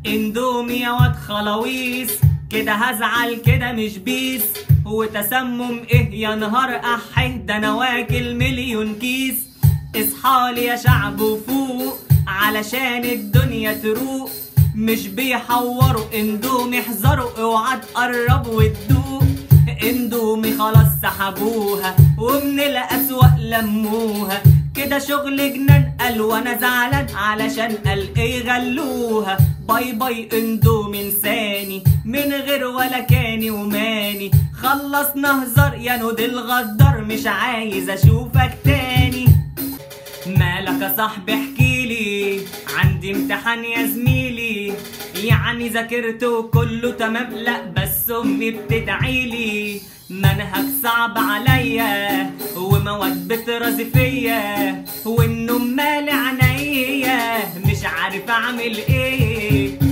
اندومي يا واد خلاويص كده هزعل كده مش بيس وتسمم ايه يا نهار احيه ده انا واكل مليون كيس اصحالي يا شعب وفوق علشان الدنيا تروق مش بيحوروا اندومي احذروا اوعى تقرب وتدوق اندومي خلاص سحبوها ومن الاسواق لموها كده شغل جنان قال وانا زعلان علشان قال ايه غلوها باي باي اندومي انساني من غير ولا كاني وماني خلصنا هزار يا نود الغدار مش عايز اشوفك تاني مالك يا صاحبي احكيلي عندي امتحان يا زميلي يعني ذاكرت وكله تمام لا بس امي بتدعيلي منهج صعب عليا ومواد بترازي فيا والنوم مالي عينيا مش عارف اعمل ايه